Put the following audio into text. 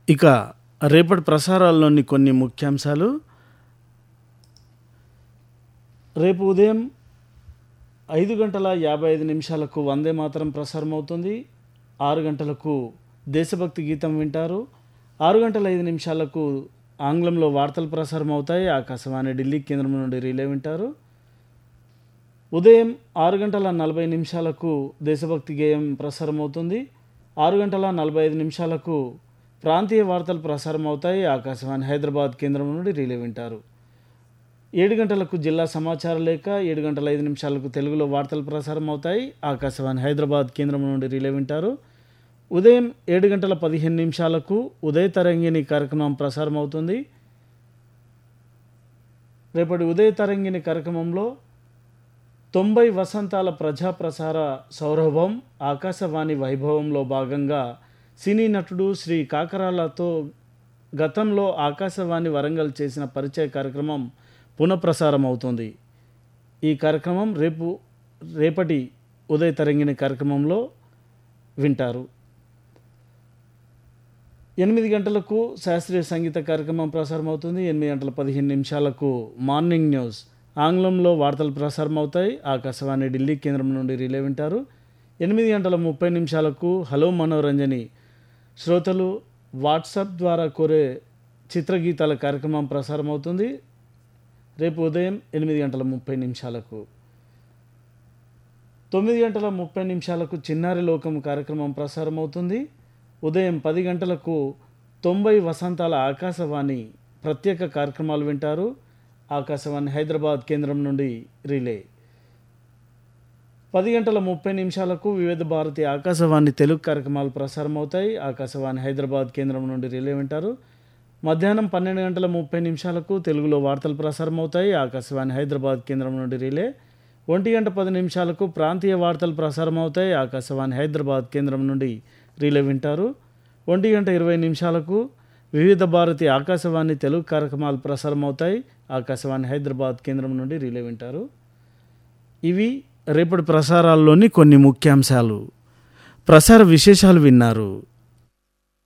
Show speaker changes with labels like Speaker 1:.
Speaker 1: ఇక రేపటి ప్రసారాల్లోని కొన్ని ముఖ్యాంశాలు రేపు ఉదయం ఐదు గంటల యాభై ఐదు నిమిషాలకు వందే మాతరం ప్రసారం అవుతుంది ఆరు గంటలకు దేశభక్తి గీతం వింటారు ఆరు గంటల ఐదు నిమిషాలకు ఆంగ్లంలో వార్తలు ప్రసారం అవుతాయి ఆకాశవాణి ఢిల్లీ కేంద్రం నుండి రిలే వింటారు ఉదయం ఆరు గంటల నలభై నిమిషాలకు దేశభక్తి గేయం ప్రసారం అవుతుంది ఆరు గంటల నలభై ఐదు నిమిషాలకు ప్రాంతీయ వార్తలు ప్రసారం అవుతాయి ఆకాశవాణి హైదరాబాద్ కేంద్రం నుండి రిలే వింటారు ఏడు గంటలకు జిల్లా సమాచార లేఖ ఏడు గంటల ఐదు నిమిషాలకు తెలుగులో వార్తలు ప్రసారం అవుతాయి ఆకాశవాణి హైదరాబాద్ కేంద్రం నుండి రిలే వింటారు ఉదయం ఏడు గంటల పదిహేను నిమిషాలకు ఉదయ తరంగిణి కార్యక్రమం ప్రసారం అవుతుంది రేపటి ఉదయ తరంగిణి కార్యక్రమంలో తొంభై వసంతాల ప్రజా ప్రసార సౌరభం ఆకాశవాణి వైభవంలో భాగంగా సినీ నటుడు శ్రీ కాకరాలతో గతంలో ఆకాశవాణి వరంగల్ చేసిన పరిచయ కార్యక్రమం పునఃప్రసారం అవుతుంది ఈ కార్యక్రమం రేపు రేపటి ఉదయ తరంగిణి కార్యక్రమంలో వింటారు ఎనిమిది గంటలకు శాస్త్రీయ సంగీత కార్యక్రమం ప్రసారం అవుతుంది ఎనిమిది గంటల పదిహేను నిమిషాలకు మార్నింగ్ న్యూస్ ఆంగ్లంలో వార్తలు ప్రసారం అవుతాయి ఆకాశవాణి ఢిల్లీ కేంద్రం నుండి రిలే వింటారు ఎనిమిది గంటల ముప్పై నిమిషాలకు హలో మనోరంజని శ్రోతలు వాట్సాప్ ద్వారా కోరే చిత్రగీతాల కార్యక్రమం ప్రసారం అవుతుంది రేపు ఉదయం ఎనిమిది గంటల ముప్పై నిమిషాలకు తొమ్మిది గంటల ముప్పై నిమిషాలకు చిన్నారి లోకం కార్యక్రమం ప్రసారం అవుతుంది ఉదయం పది గంటలకు తొంభై వసంతాల ఆకాశవాణి ప్రత్యేక కార్యక్రమాలు వింటారు ఆకాశవాణి హైదరాబాద్ కేంద్రం నుండి రిలే పది గంటల ముప్పై నిమిషాలకు వివిధ భారతి ఆకాశవాణి తెలుగు కార్యక్రమాలు ప్రసారం అవుతాయి ఆకాశవాణి హైదరాబాద్ కేంద్రం నుండి రిలే వింటారు మధ్యాహ్నం పన్నెండు గంటల ముప్పై నిమిషాలకు తెలుగులో వార్తలు ప్రసారం అవుతాయి ఆకాశవాణి హైదరాబాద్ కేంద్రం నుండి రిలే ఒంటి గంట పది నిమిషాలకు ప్రాంతీయ వార్తలు ప్రసారం అవుతాయి ఆకాశవాణి హైదరాబాద్ కేంద్రం నుండి రిలే వింటారు ఒంటి గంట ఇరవై నిమిషాలకు వివిధ భారతి ఆకాశవాణి తెలుగు కార్యక్రమాలు ప్రసారం అవుతాయి ఆకాశవాణి హైదరాబాద్ కేంద్రం నుండి రిలే వింటారు ఇవి రేపటి ప్రసారాల్లోని కొన్ని ముఖ్యాంశాలు ప్రసార విశేషాలు విన్నారు